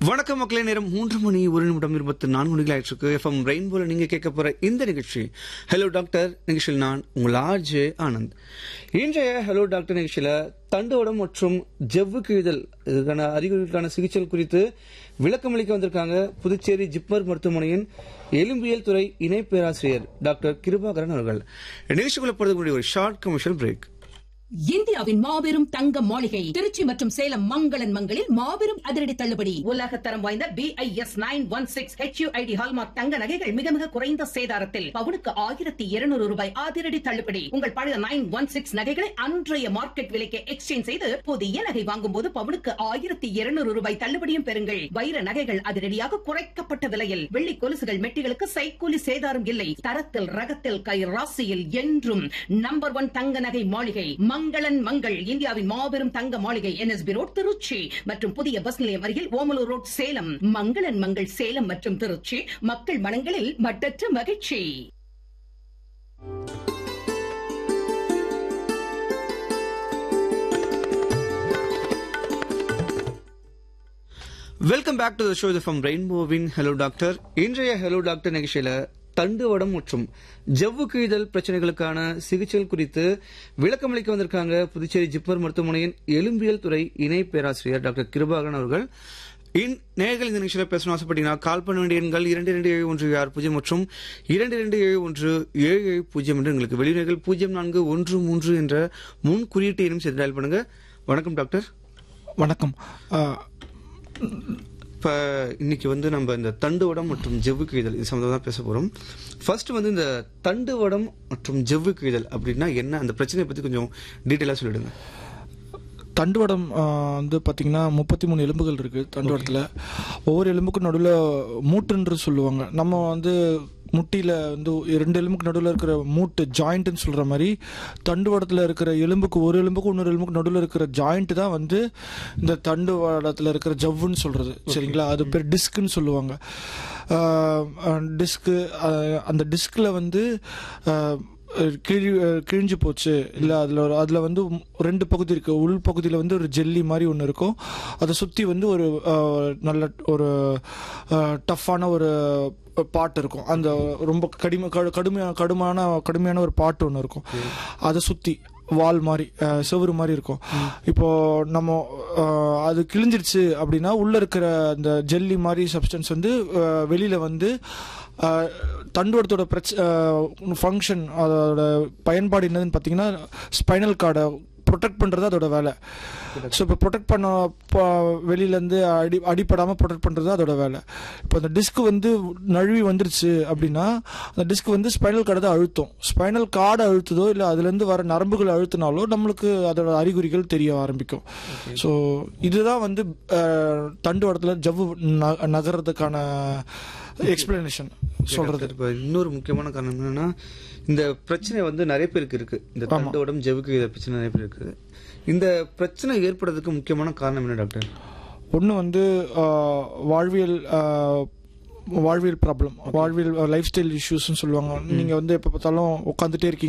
வணக்கம் மக்களே நேரம் மூன்று மணி ஒரு நிமிடம் இருபத்தி நான்கு மணிகள் ஆயிடுச்சு எஃப்எம் ரெயின்போல நீங்க கேட்க போற இந்த நிகழ்ச்சி ஹலோ டாக்டர் நிகழ்ச்சியில் நான் உங்கள் ஆர்ஜே ஆனந்த் இன்றைய ஹலோ டாக்டர் நிகழ்ச்சியில தண்டுவடம் மற்றும் ஜவ்வு கிழிதல் இதுக்கான அறிகுறிகளுக்கான சிகிச்சை குறித்து விளக்கமளிக்க வந்திருக்காங்க புதுச்சேரி ஜிப்மர் மருத்துவமனையின் எலும்பியல் துறை இணை பேராசிரியர் டாக்டர் கிருபாகரன் அவர்கள் நிகழ்ச்சிக்குள்ள போறதுக்கு முன்னாடி ஒரு ஷார்ட் கமர்ஷியல் பிரேக் இந்தியாவின் மாபெரும் தங்க மாளிகை திருச்சி மற்றும் சேலம் மங்களன் மங்களில் மாபெரும் அதிரடி தள்ளுபடி உலக தரம் வாய்ந்த B I S nine one six HUID hallmark தங்க நகைகள் மிக மிக குறைந்த சேதாரத்தில் பவுனுக்கு ஆயிரத்தி இருநூறு ரூபாய் அதிரடி தள்ளுபடி உங்கள் பழைய நைன் ஒன் சிக்ஸ் நகைகளை அன்றைய மார்க்கெட் விலைக்கு எக்ஸ்சேஞ்ச் செய்து புதிய நகை வாங்கும் போது பவுனுக்கு ஆயிரத்தி இருநூறு ரூபாய் தள்ளுபடியும் பெறுங்கள் வைர நகைகள் அதிரடியாக குறைக்கப்பட்ட விலையில் வெள்ளி கொலுசுகள் மெட்டிகளுக்கு சைக்கூலி சேதாரம் இல்லை தரத்தில் ரகத்தில் கை ராசியில் என்றும் நம்பர் ஒன் தங்க நகை மாளிகை மங்களன் மங்கள் இந்தியாவின் மாபெரும் தங்க மாளிகை என்எஸ்பி ரோட் திருச்சி மற்றும் புதிய பஸ் நிலையம் அருகில் ஓமலூர் ரோட் சேலம் மங்களன் மங்கள் சேலம் மற்றும் திருச்சி மக்கள் மனங்களில் மட்டற்ற மகிழ்ச்சி welcome back to the show from ரெயின்போவின் ஹலோ டாக்டர் இன்றைய ஹலோ டாக்டர் நிகழ்ச்சியில தண்டுவடம் மற்றும் ஜவ்வு கிழிதல் பிரச்சனைகளுக்கான சிகிச்சை குறித்து விளக்கமளிக்க வந்திருக்காங்க புதுச்சேரி ஜிப்மர் மருத்துவமனையின் எலும்பியல் துறை இணை பேராசிரியர் டாக்டர் கிருபாகரன் அவர்கள் இன் நேர்கள் இந்த நிகழ்ச்சியில் பேசணும் ஆசைப்பட்டீங்கன்னா கால் பண்ண வேண்டிய எண்கள் இரண்டு இரண்டு ஏழு ஒன்று ஆறு பூஜ்ஜியம் மற்றும் இரண்டு இரண்டு ஏழு ஒன்று ஏழு ஏழு பூஜ்ஜியம் என்று எங்களுக்கு வெளியுறவுகள் பூஜ்ஜியம் நான்கு ஒன்று மூன்று என்ற முன் குறியீட்டு எண்ணும் சேர்த்து டயல் பண்ணுங்க வணக்கம் டாக்டர் வணக்கம் அஹ், இப்போ இன்னைக்கு வந்து நம்ம இந்த தண்டுவடம் மற்றும் ஜவ்வு கிழிதல் இது சம்மந்தமாக தான் பேச போகிறோம் ஃபர்ஸ்ட் வந்து இந்த தண்டுவடம் மற்றும் ஜவ்வு கிழிதல் அப்படின்னா என்ன அந்த பிரச்சனையை பற்றி கொஞ்சம் டீட்டெயிலாக சொல்லிடுங்க தண்டுவடம் அஹ், வந்து பார்த்தீங்கன்னா முப்பத்தி மூணு எலும்புகள் இருக்குது தண்டுவடத்தில் ஒவ்வொரு எலும்புக்கும் நடுவில் மூட்டுன்று சொல்லுவாங்க நம்ம வந்து முட்டியில் வந்து ரெண்டு எலும்புக்கு நடுவில் இருக்கிற மூட்டு ஜாயிண்ட்னு சொல்கிற மாதிரி தண்டுவடத்தில் இருக்கிற எலும்புக்கு ஒரு எலும்புக்கு இன்னொரு எலும்புக்கு நடுவில் இருக்கிற ஜாயிண்ட் தான் வந்து இந்த தண்டுவடத்தில் இருக்கிற ஜவ்வுன்னு சொல்கிறது சரிங்களா அது பேர் டிஸ்க்குன்னு சொல்லுவாங்க டிஸ்க்கு அந்த டிஸ்கில் வந்து அஹ், கிழி கிழிஞ்சு போச்சு இல்லை அதில் ஒரு அதில் வந்து ரெண்டு பகுதி இருக்குது உள் பகுதியில் வந்து ஒரு ஜெல்லி மாதிரி ஒன்று இருக்கும் அதை சுற்றி வந்து ஒரு அஹ், நல்ல ஒரு டஃப்பான ஒரு பாட்டு இருக்கும் அந்த ரொம்ப கடிம கடு- கடுமையான கடுமையான கடுமையான ஒரு பாட்டு ஒன்று இருக்கும் அதை சுற்றி வால் மாதிரி அஹ், செவுரு மாதிரி இருக்கும் இப்போ நம்ம அஹ், அது கிழிஞ்சிருச்சு அப்படின்னா உள்ள இருக்கிற அந்த ஜெல்லி மாதிரி சப்ஸ்டன்ஸ் வந்து அஹ், வெளியில வந்து அஹ், தண்டுவடத்தோட பிரச்ச ஃபங்க்ஷன் அதோட பயன்பாடு என்னதுன்னு பார்த்தீங்கன்னா ஸ்பைனல் கார்டை ப்ரொடெக்ட் பண்ணுறது அதோட வேலை ஸோ இப்போ ப்ரொடெக்ட் பண்ண ப- வெளியிலேருந்து அடி அடிப்படாமல் ப்ரொடெக்ட் பண்ணுறது அதோட வேலை இப்போ அந்த டிஸ்க் வந்து நழுவி வந்துருச்சு அப்படின்னா அந்த டிஸ்க் வந்து ஸ்பைனல் கார்டை தான் அழுத்தும் ஸ்பைனல் கார்டை அழுத்துதோ இல்லை அதுலேருந்து வர நரம்புகள் அழுத்தினாலோ நம்மளுக்கு அதோட அறிகுறிகள் தெரிய ஆரம்பிக்கும் ஸோ இதுதான் வந்து அஹ், தண்டுவடத்தில் ஜவ்வு ந- நகர்றதுக்கான எக்ஸ்பிளனேஷன் சொல்கிறது இப்போ இன்னொரு முக்கியமான காரணம் என்னன்னா இந்த பிரச்சனை வந்து நிறைய பேருக்கு இருக்கு இந்த தண்டோடம் ஜெவுக்கு இதை பிரச்சனை நிறைய பேர் இருக்கு இந்த பிரச்சனை ஏற்படுறதுக்கு முக்கியமான காரணம் என்ன டாக்டர் ஒன்று வந்து ஆஹ், வாழ்வியல் ஆஹ், வாழ்வியல் ப்ராப்ளம் வாழ்வியல் லைஃப் ஸ்டைல் இஷ்யூஸ்னு சொல்லுவாங்க நீங்கள் வந்து எப்போ பார்த்தாலும் உட்காந்துட்டே இருக்கீங்க